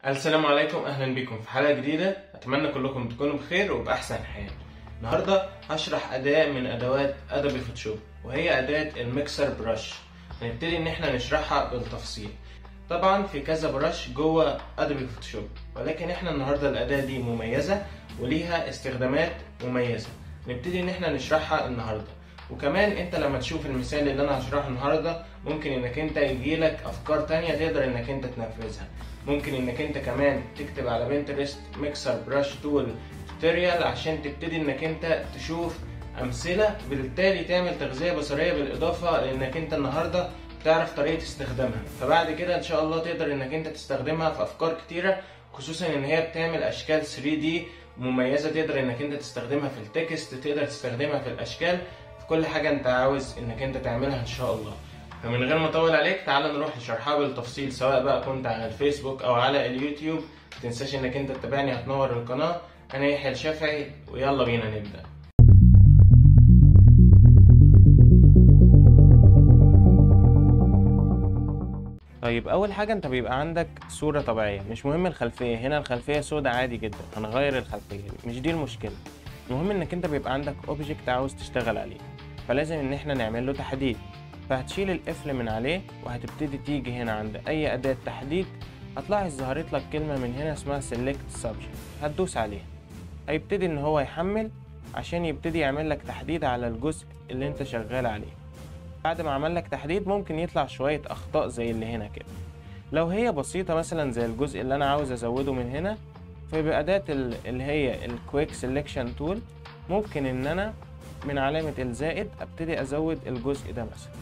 السلام عليكم اهلا بكم في حلقه جديده اتمنى كلكم تكونوا بخير وباحسن حال النهارده هشرح اداه من ادوات ادوبي فوتوشوب وهي اداه الميكسر برش هنبتدي ان احنا نشرحها بالتفصيل طبعا في كذا برش جوه ادوبي فوتوشوب ولكن احنا النهارده الاداه دي مميزه وليها استخدامات مميزه نبتدي ان احنا نشرحها النهارده وكمان انت لما تشوف المثال اللي انا هشرحه النهارده ممكن انك انت يجيلك افكار تانية تقدر انك انت تنفذها ممكن انك انت كمان تكتب على بنترست ميكسر براش تول توتوريال عشان تبتدي انك انت تشوف امثله بالتالي تعمل تغذيه بصريه بالاضافه لانك انت النهارده تعرف طريقه استخدامها فبعد كده ان شاء الله تقدر انك انت تستخدمها في افكار كتيره خصوصا ان هي بتعمل اشكال 3 دي مميزه تقدر انك انت تستخدمها في التكست تقدر تستخدمها في الاشكال في كل حاجه انت عاوز انك انت تعملها ان شاء الله فمن غير ما اطول عليك تعال نروح لشرحها بالتفصيل سواء بقى كنت على الفيسبوك او على اليوتيوب متنساش انك انت تتابعني هتنور القناه انا يحيى الشافعي ويلا بينا نبدا طيب اول حاجه انت بيبقى عندك صوره طبيعيه مش مهم الخلفيه هنا الخلفيه سودة عادي جدا هنغير الخلفيه مش دي المشكله المهم انك انت بيبقى عندك اوبجكت عاوز تشتغل عليه فلازم ان احنا نعمل له تحديد فهتشيل القفل من عليه وهتبتدي تيجي هنا عند اي اداة تحديد هتلاحظ ظهرت لك كلمة من هنا اسمها select subject هتدوس عليها هيبتدي ان هو يحمل عشان يبتدي يعمل لك تحديد على الجزء اللي انت شغال عليه بعد ما عمل لك تحديد ممكن يطلع شوية اخطاء زي اللي هنا كده لو هي بسيطة مثلا زي الجزء اللي انا عاوز ازوده من هنا فبأداة اللي هي الكويك سيلكشن تول ممكن ان انا من علامة الزائد ابتدي ازود الجزء ده مثلا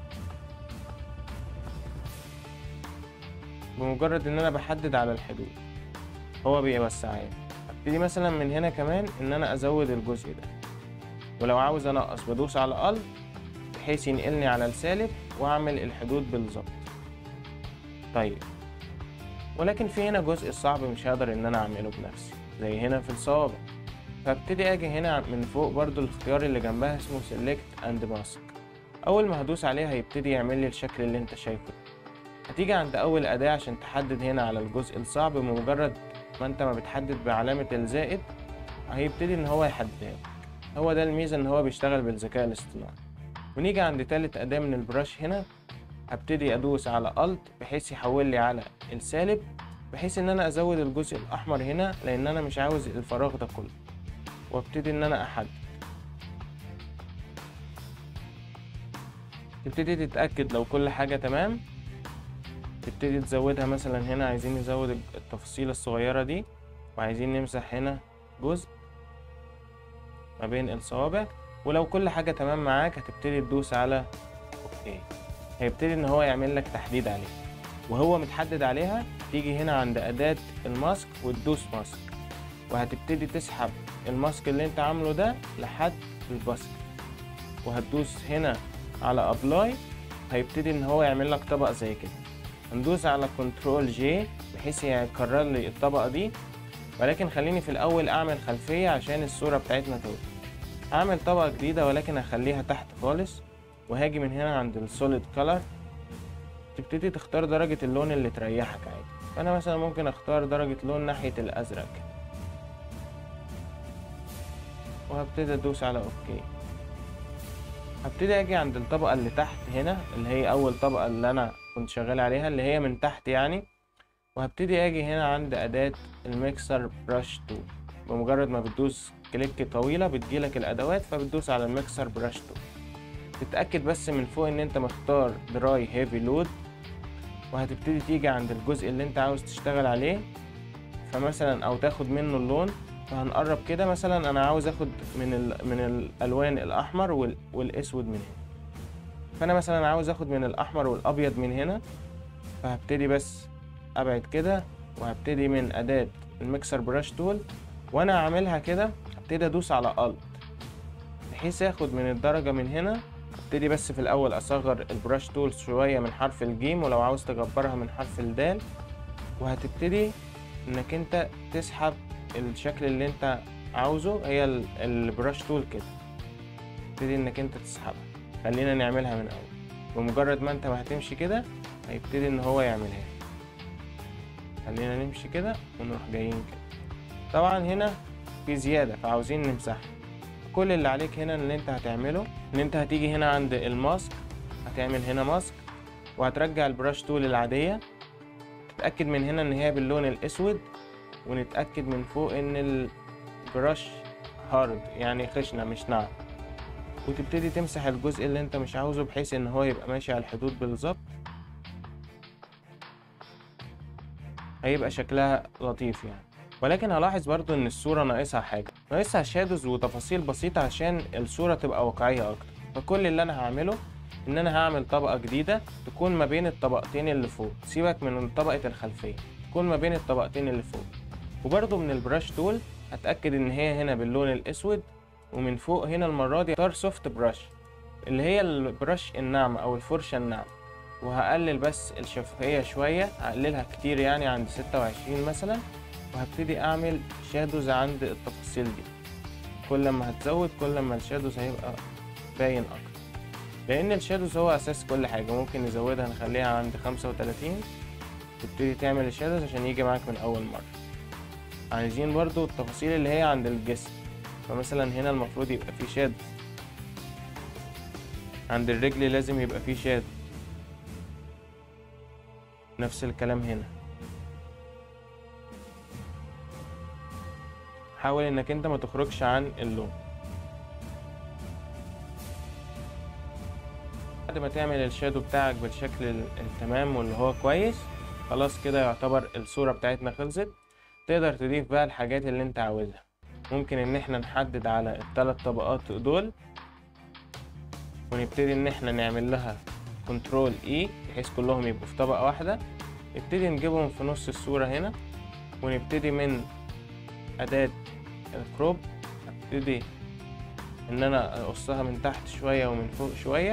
بمجرد ان انا بحدد على الحدود هو بيوسعها يعني. ابتدي مثلا من هنا كمان ان انا ازود الجزء ده ولو عاوز انقص بدوس على ال بحيث ينقلني على السالب واعمل الحدود بالظبط طيب ولكن في هنا جزء الصعب مش هقدر ان انا اعمله بنفسي زي هنا في الصوابع فابتدي اجي هنا من فوق برضو الاختيار اللي جنبها اسمه select and mask اول ما هدوس عليها هيبتدي يعمل لي الشكل اللي انت شايفه هتيجي عند اول اداة عشان تحدد هنا على الجزء الصعب بمجرد ما انت ما بتحدد بعلامة الزائد هيبتدي ان هو يحددها هو ده الميزة ان هو بيشتغل بالذكاء الاصطناعي ونيجي عند تالت اداة من البراش هنا هبتدي ادوس على الت بحيث يحول لي على السالب بحيث ان انا ازود الجزء الاحمر هنا لان انا مش عاوز الفراغ ده كله وابتدي ان انا احدد تبتدي تتأكد لو كل حاجة تمام تبتدي تزودها مثلا هنا عايزين نزود التفاصيل الصغيرة دي وعايزين نمسح هنا جزء ما بين الصوابع ولو كل حاجة تمام معاك هتبتدي تدوس على اوكي هيبتدي ان هو يعمل لك تحديد عليها وهو متحدد عليها تيجي هنا عند أداة الماسك وتدوس ماسك وهتبتدي تسحب الماسك اللي انت عامله ده لحد الباسك وهتدوس هنا على ابلاي هيبتدي ان هو يعمل لك طبقة زي كده هندوس على كنترول جي بحيث يكرر لي الطبقة دي ولكن خليني في الأول أعمل خلفية عشان الصورة بتاعتنا توضح هعمل طبقة جديدة ولكن هخليها تحت خالص وهاجي من هنا عند السوليد كولر تبتدي تختار درجة اللون اللي تريحك عادي فأنا مثلا ممكن أختار درجة لون ناحية الأزرق وهبتدي أدوس على أوكي هبتدي أجي عند الطبقة اللي تحت هنا اللي هي أول طبقة اللي أنا كنت شغال عليها اللي هي من تحت يعني وهبتدي اجي هنا عند اداة الميكسر براش تول بمجرد ما بتدوس كليك طويلة بتجيلك الادوات فبتدوس على الميكسر براش تول تتأكد بس من فوق ان انت مختار دراي هيفي لود وهتبتدي تيجي عند الجزء اللي انت عاوز تشتغل عليه فمثلا او تاخد منه اللون فهنقرب كده مثلا انا عاوز اخد من ال من الالوان الاحمر وال والاسود من هنا فانا مثلا عاوز اخد من الاحمر والابيض من هنا فهبتدي بس ابعد كده وهبتدي من اداة الميكسر براش تول وانا عاملها كده هبتدي ادوس على الت بحيث اخد من الدرجة من هنا ابتدي بس في الاول اصغر البراش تول شوية من حرف الجيم ولو عاوز تكبرها من حرف الدال وهتبتدي انك انت تسحب الشكل اللي انت عاوزه هي البراش تول كده تبتدي انك انت تسحبها خلينا نعملها من اول بمجرد ما انت ما هتمشي كده هيبتدي ان هو يعملها خلينا نمشي كده ونروح جايين كده طبعا هنا في زيادة فعاوزين نمسحها كل اللي عليك هنا اللي انت هتعمله ان انت هتيجي هنا عند الماسك هتعمل هنا ماسك وهترجع البراش تول العادية تتأكد من هنا ان هي باللون الاسود ونتأكد من فوق ان البراش هارد يعني خشنة مش ناعم وتبتدي تمسح الجزء اللي انت مش عاوزه بحيث ان هو يبقى ماشي على الحدود بالظبط هيبقى شكلها لطيف يعني ولكن هلاحظ برضو ان الصورة ناقصها حاجة ناقصها شادوز وتفاصيل بسيطة عشان الصورة تبقى واقعية اكتر فكل اللي انا هعمله ان انا هعمل طبقة جديدة تكون ما بين الطبقتين اللي فوق سيبك من طبقة الخلفية تكون ما بين الطبقتين اللي فوق وبرضو من البراش تول هتأكد ان هي هنا باللون الاسود ومن فوق هنا المرة دي اختار سوفت براش اللي هي البراش الناعمة او الفرشة الناعمة وهقلل بس الشفافية شوية هقللها كتير يعني عند ستة وعشرين مثلا وهبتدي اعمل شادوز عند التفاصيل دي كل ما هتزود كل ما الشادوز هيبقى باين اكتر لان الشادوز هو اساس كل حاجة ممكن نزودها نخليها عند خمسة وتلاتين تبتدي تعمل الشادوز عشان يجي معاك من اول مرة عايزين برضو التفاصيل اللي هي عند الجسم فمثلا هنا المفروض يبقى فيه شادو عند الرجل لازم يبقى فيه شادو نفس الكلام هنا حاول انك انت ما تخرجش عن اللون بعد ما تعمل الشادو بتاعك بالشكل ال- التمام واللي هو كويس خلاص كده يعتبر الصورة بتاعتنا خلصت تقدر تضيف بقى الحاجات اللي انت عاوزها ممكن ان احنا نحدد على الثلاث طبقات دول ونبتدي ان احنا نعمل لها كنترول اي بحيث كلهم يبقوا في طبقة واحدة نبتدي نجيبهم في نص الصورة هنا ونبتدي من أداة الكروب ابتدي ان انا اقصها من تحت شوية ومن فوق شوية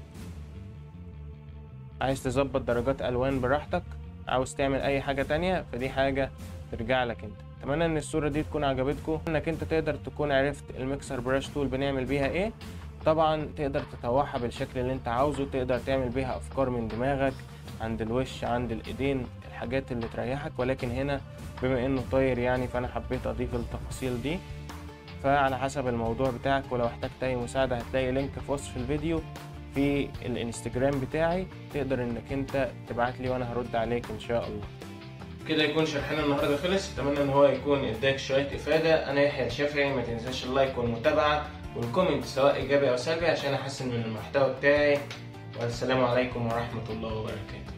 عايز تظبط درجات الوان براحتك عاوز تعمل اي حاجة تانية فدي حاجة ترجع لك انت اتمنى ان الصورة دي تكون عجبتكم انك انت تقدر تكون عرفت الميكسر براش تول بنعمل بيها ايه طبعا تقدر تطوعها بالشكل اللي انت عاوزه تقدر تعمل بيها افكار من دماغك عند الوش عند الايدين الحاجات اللي تريحك ولكن هنا بما انه طاير يعني فانا حبيت اضيف التفاصيل دي فعلى حسب الموضوع بتاعك ولو احتجت اي مساعدة هتلاقي لينك في وصف الفيديو في الانستجرام بتاعي تقدر انك انت تبعت لي وانا هرد عليك ان شاء الله كده يكون شرحنا النهارده خلص اتمنى ان هو يكون اداك شويه افاده انا يحيى الشافعي ما تنساش اللايك والمتابعه والكومنت سواء ايجابي او سلبي عشان احسن من المحتوى بتاعي والسلام عليكم ورحمه الله وبركاته